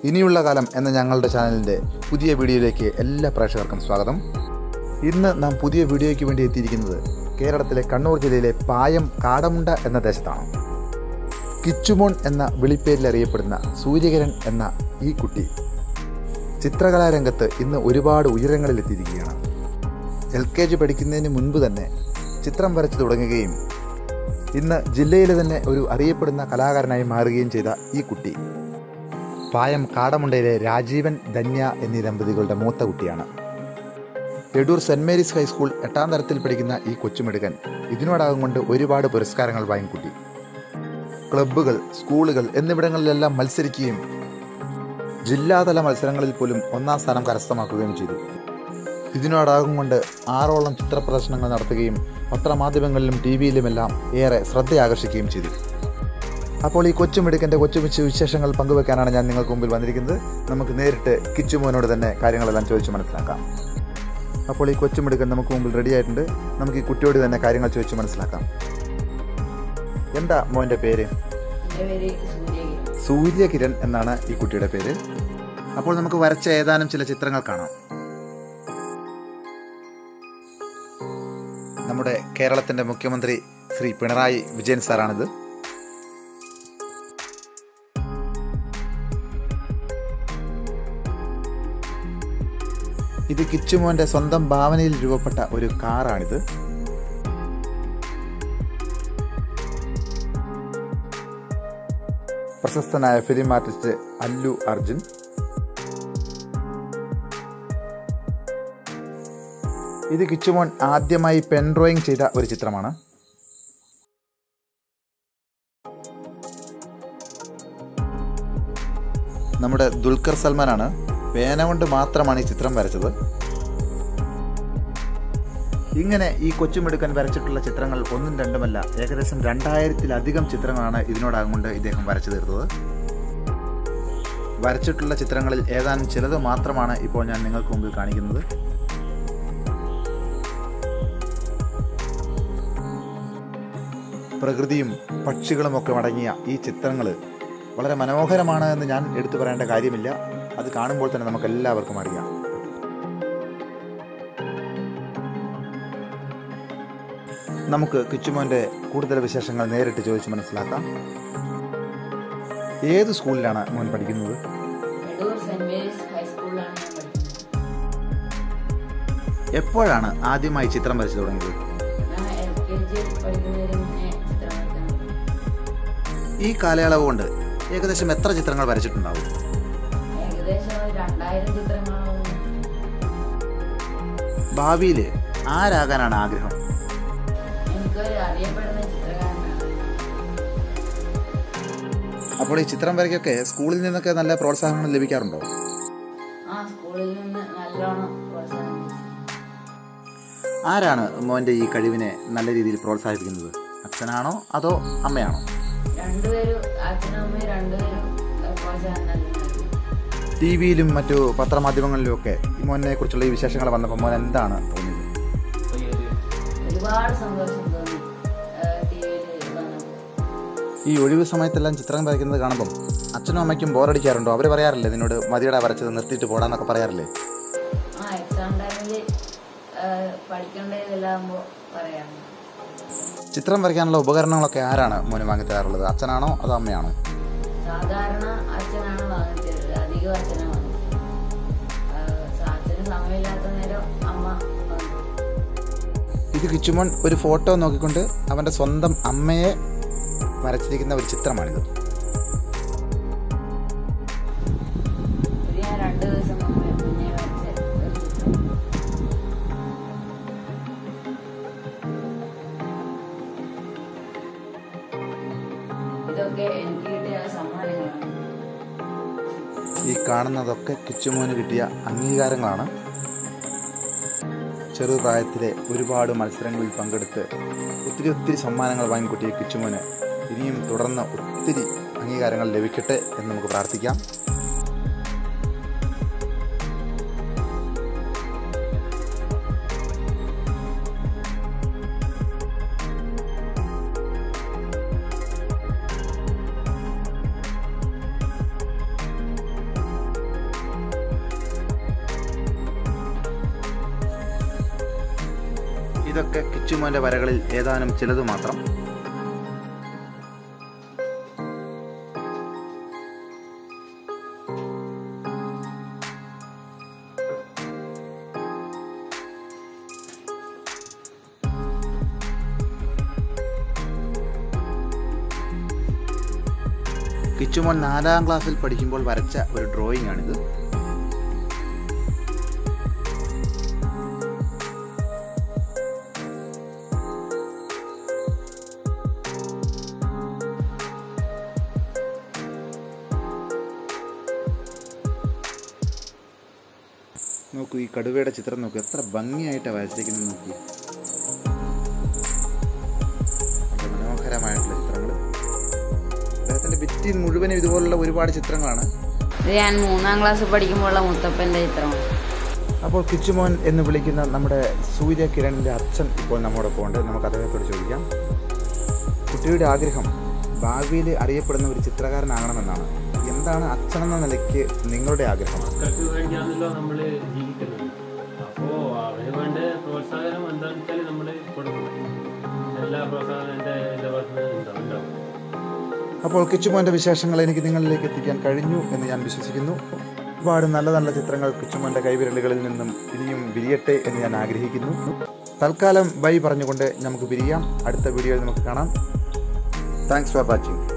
ഇനിയുള്ള കാലം എന്ന ഞങ്ങളുടെ ചാനലിൻ്റെ പുതിയ വീഡിയോയിലേക്ക് എല്ലാ പ്രേക്ഷകർക്കും സ്വാഗതം ഇന്ന് നാം പുതിയ വീഡിയോയ്ക്ക് വേണ്ടി എത്തിയിരിക്കുന്നത് കേരളത്തിലെ കണ്ണൂർ ജില്ലയിലെ പായം കാടമുണ്ട എന്ന ദേശത്താണ് കിച്ചുമോൺ എന്ന വിളിപ്പേരിൽ അറിയപ്പെടുന്ന സൂര്യകിരൺ എന്ന ഈ കുട്ടി ചിത്രകലാരംഗത്ത് ഇന്ന് ഒരുപാട് ഉയരങ്ങളിലെത്തിയിരിക്കുകയാണ് എൽ കെ ജി പഠിക്കുന്നതിന് മുൻപ് തന്നെ ചിത്രം വരച്ചു തുടങ്ങുകയും ഇന്ന് ജില്ലയിലെ തന്നെ ഒരു അറിയപ്പെടുന്ന കലാകാരനായി മാറുകയും ചെയ്ത ഈ കുട്ടി പായം കാടമുണ്ടയിലെ രാജീവൻ ധന്യ എന്നീ ദമ്പതികളുടെ മൂത്ത കുട്ടിയാണ് എടൂർ സെന്റ് മേരീസ് ഹൈസ്കൂൾ എട്ടാം തരത്തിൽ പഠിക്കുന്ന ഈ കൊച്ചുമിടുകൻ ഇതിനോടകം കൊണ്ട് ഒരുപാട് പുരസ്കാരങ്ങൾ വാങ്ങിക്കൂട്ടി ക്ലബ്ബുകൾ സ്കൂളുകൾ എന്നിവിടങ്ങളിലെല്ലാം മത്സരിക്കുകയും ജില്ലാതല മത്സരങ്ങളിൽ പോലും ഒന്നാം സ്ഥാനം കരസ്ഥമാക്കുകയും ചെയ്തു ഇതിനോടകം കൊണ്ട് ആറോളം ചിത്ര പ്രദർശനങ്ങൾ നടത്തുകയും പത്രമാധ്യമങ്ങളിലും ടി വിയിലുമെല്ലാം ഏറെ ശ്രദ്ധയാകർഷിക്കുകയും ചെയ്തു അപ്പോൾ ഈ കൊച്ചുമിടുക്കൻ്റെ കൊച്ചുമിച്ച് വിശേഷങ്ങൾ പങ്കുവെക്കാനാണ് ഞാൻ നിങ്ങൾക്ക് മുമ്പിൽ വന്നിരിക്കുന്നത് നമുക്ക് നേരിട്ട് കിച്ചുമോനോട് തന്നെ കാര്യങ്ങളെല്ലാം ചോദിച്ച് മനസ്സിലാക്കാം അപ്പോൾ ഈ കൊച്ചുമിടുക്കൻ നമുക്ക് മുമ്പിൽ റെഡി ആയിട്ടുണ്ട് നമുക്ക് ഈ കുട്ടിയോട് തന്നെ കാര്യങ്ങൾ ചോദിച്ച് മനസ്സിലാക്കാം എന്താ മോൻ്റെ പേര് എൻ്റെ പേര് സൂര്യകിരൺ സൂര്യകിരൺ എന്നാണ് ഈ കുട്ടിയുടെ പേര് അപ്പോൾ നമുക്ക് വരച്ച ഏതാനും ചില ചിത്രങ്ങൾ കാണാം നമ്മുടെ കേരളത്തിന്റെ മുഖ്യമന്ത്രി ശ്രീ പിണറായി വിജയൻ സാറാണിത് ഇത് കിച്ചുമോന്റെ സ്വന്തം ഭാവനയിൽ രൂപപ്പെട്ട ഒരു കാറാണിത് പ്രശസ്തനായ ഫിലിം ആർട്ടിസ്റ്റ് അല്ലു അർജുൻ ഇത് കിച്ചുമോൻ ആദ്യമായി പെൻ ഡ്രോയിങ് ചെയ്ത ഒരു ചിത്രമാണ് നമ്മുടെ ദുൽഖർ സൽമാനാണ് പേന കൊണ്ട് മാത്രമാണ് ഈ ചിത്രം വരച്ചത് ഇങ്ങനെ ഈ കൊച്ചുമിടുക്കൻ വരച്ചിട്ടുള്ള ചിത്രങ്ങൾ ഒന്നും രണ്ടുമല്ല ഏകദേശം രണ്ടായിരത്തിലധികം ചിത്രങ്ങളാണ് ഇതിനോടകം കൊണ്ട് ഇദ്ദേഹം വരച്ചു തീർത്തത് വരച്ചിട്ടുള്ള ചിത്രങ്ങളിൽ ഏതാനും ചിലത് മാത്രമാണ് ഇപ്പോൾ ഞാൻ നിങ്ങൾക്ക് മുമ്പിൽ കാണിക്കുന്നത് പ്രകൃതിയും പക്ഷികളും ഒക്കെ അടങ്ങിയ ഈ ചിത്രങ്ങൾ വളരെ മനോഹരമാണ് എന്ന് ഞാൻ എടുത്തു പറയേണ്ട കാര്യമില്ല അത് കാണുമ്പോൾ തന്നെ നമുക്ക് എല്ലാവർക്കും അറിയാം നമുക്ക് കിച്ചുമോന്റെ കൂടുതൽ വിശേഷങ്ങൾ നേരിട്ട് ചോദിച്ച് മനസ്സിലാക്കാം ഏത് സ്കൂളിലാണ് മോൻ പഠിക്കുന്നത് എടൂർ സെന്റ് മേരീസ് ഹൈസ്കൂളിലാണ് ഞാൻ പഠിക്കുന്നത് എപ്പോഴാണ് ആദ്യമായി ചിത്രം വരച്ചു തുടങ്ങിയത് ഞാൻ എൽ കെ ജി പഠിക്കുന്നതിന് മുന്നേ ചിത്രം വരയ്ക്കാൻ തുടങ്ങി. ഈ കാലയളവ് കൊണ്ട് ഏകദേശം എത്ര ചിത്രങ്ങൾ വരച്ചിട്ടുണ്ടാവും ഏകദേശം ഒരു രണ്ടായിരം ചിത്രങ്ങളോളം ഭാവിയിൽ ആരാകാനാണ് ആഗ്രഹം എനിക്കൊരു അറിയപ്പെടുന്ന ചിത്രകാരനാണ് അപ്പോൾ ഈ ചിത്രം വരയ്ക്കൊക്കെ സ്കൂളിൽ നിന്നൊക്കെ നല്ല പ്രോത്സാഹനം ലഭിക്കാറുണ്ടോ ആ സ്കൂളിൽ നിന്ന് നല്ലോണം പ്രോത്സാഹനം ലഭിച്ചു. ആരാണ് മോൻ്റെ ഈ കഴിവിനെ നല്ല രീതിയിൽ പ്രോത്സാഹിപ്പിക്കുന്നത് അച്ഛനാണോ അതോ അമ്മയാണോ രണ്ടുപേരും അച്ഛനും അമ്മയും രണ്ടുപേരും ഏഹ്, പ്രോത്സാഹനം നൽകുന്നു ടി വിയിലും മറ്റു പത്രമാധ്യമങ്ങളിലും ഒക്കെ ഈ മോനെ കുറിച്ചുള്ള ഈ വിശേഷങ്ങൾ വന്നപ്പോൾ മോൻ എന്താണ് തോന്നിയത് ഒരുപാട് സന്തോഷം തോന്നി ടി വിയിൽ വന്നപ്പോൾ ഈ ഒഴിവ് സമയത്തെല്ലാം ചിത്രം വരയ്ക്കുന്നത് കാണുമ്പം അച്ഛനും അമ്മയ്ക്കും ബോറടിക്കാറുണ്ടോ അവർ പറയാറില്ലേ നിന്നോട് മതിയുടെ വരച്ചത് നിർത്തിയിട്ട് പോടാന്നൊക്കെ പറയാറില്ലേ ആ എക്സാം ടൈമിൽ പഠിക്കേണ്ടതെല്ലാകുമ്പോൾ പറയാം ചിത്രം വരയ്ക്കാനുള്ള ഉപകരണങ്ങളൊക്കെ ആരാണ് മോന് വാങ്ങിത്തരാറുള്ളത് അച്ഛനാണോ അതോ അമ്മയാണോ സാധാരണ അച്ഛനാണ് വാങ്ങിത്തരുന്നത് അധികം അച്ഛനാണ് വാങ്ങിത്തരുന്നത് ആ, അച്ഛന് സമയമില്ലാത്ത നേരം അമ്മ വാങ്ങിത്തരും. ഇത് കിച്ചുമോൻ ഒരു ഫോട്ടോ നോക്കിക്കൊണ്ട് അവൻ്റെ സ്വന്തം അമ്മയെ വരച്ചിരിക്കുന്ന ഒരു ചിത്രമാണിത് ഇത് ഞാൻ രണ്ട് ദിവസം മുമ്പേ മുന്നേ വരച്ച ഒരു ചിത്രം ഇതൊക്കെ എനിക്ക് കിട്ടിയ സമ്മാനങ്ങളാണ് ഈ കാണുന്നതൊക്കെ കിച്ചുമോന് കിട്ടിയ അംഗീകാരങ്ങളാണ് ചെറുപ്രായത്തിലെ ഒരുപാട് മത്സരങ്ങളിൽ പങ്കെടുത്ത് ഒത്തിരി ഒത്തിരി സമ്മാനങ്ങൾ വാങ്ങിക്കൂട്ടിയ കിച്ചുമോന് ഇനിയും തുടർന്ന് ഒത്തിരി അംഗീകാരങ്ങൾ ലഭിക്കട്ടെ എന്ന് നമുക്ക് പ്രാർത്ഥിക്കാം ഇതൊക്കെ കിച്ചുമോൻ്റെ വരകളിൽ ഏതാനും ചിലത് മാത്രം കിച്ചുമോൻ നാലാം ക്ലാസ്സിൽ പഠിക്കുമ്പോൾ വരച്ച ഒരു ഡ്രോയിങ് ആണിത് നോക്കൂ ഈ കടുവയുടെ ചിത്രം നോക്കൂ എത്ര ഭംഗിയായിട്ടാണ് വരച്ചിരിക്കുന്നത് നോക്കി വളരെ മനോഹരമായിട്ടുള്ള ചിത്രങ്ങൾ അദ്ദേഹത്തിൻ്റെ ഭിത്തിയിൽ മുഴുവനും ഇതുപോലുള്ള ഒരുപാട് ചിത്രങ്ങളാണ് ഇത് ഞാൻ മൂന്നാം ക്ലാസ് പഠിക്കുമ്പോഴുള്ള മുത്തപ്പന്റെ ചിത്രമാണ് അപ്പോൾ കിച്ചുമോൻ എന്ന് വിളിക്കുന്ന നമ്മുടെ സൂര്യകിരണിൻ്റെ അച്ഛൻ ഇപ്പോൾ നമ്മോടൊപ്പം ഉണ്ട് നമുക്ക് അദ്ദേഹത്തോട് ചോദിക്കാം കുട്ടിയുടെ ആഗ്രഹം ഭാവിയിൽ അറിയപ്പെടുന്ന ഒരു ചിത്രകാരനാകണമെന്നാണ് എന്താണ് അച്ഛൻ എന്ന നിലയ്ക്ക് നിങ്ങളുടെ ആഗ്രഹം മക്കൾക്ക് വേണ്ടിയാണല്ലോ നമ്മൾ ജീവിക്കുന്നത് അപ്പോൾ അവന് വേണ്ട പ്രോത്സാഹനം എന്താണെന്ന് വെച്ചാൽ നമ്മൾ കൊടുക്കണം എല്ലാ പ്രോത്സാഹനം എൻ്റെ എൻ്റെ ഭാഗത്ത് നിന്ന് ഉണ്ടാവും ഉണ്ടാവും അപ്പോൾ കിച്ചുമോൻ്റെ വിശേഷങ്ങൾ എനിക്ക് നിങ്ങളിലേക്ക് എത്തിക്കാൻ കഴിഞ്ഞു എന്ന് ഞാൻ വിശ്വസിക്കുന്നു ഒരുപാട് നല്ല നല്ല ചിത്രങ്ങൾ കിച്ചുമോൻ്റെ കൈവിരലുകളിൽ നിന്നും ഇനിയും വിരിയട്ടെ എന്ന് ഞാൻ ആഗ്രഹിക്കുന്നു തൽക്കാലം ബൈ പറഞ്ഞുകൊണ്ട് നമുക്ക് പിരിയാം അടുത്ത വീഡിയോയിൽ നമുക്ക് കാണാം താങ്ക്സ് ഫോർ വാച്ചിങ്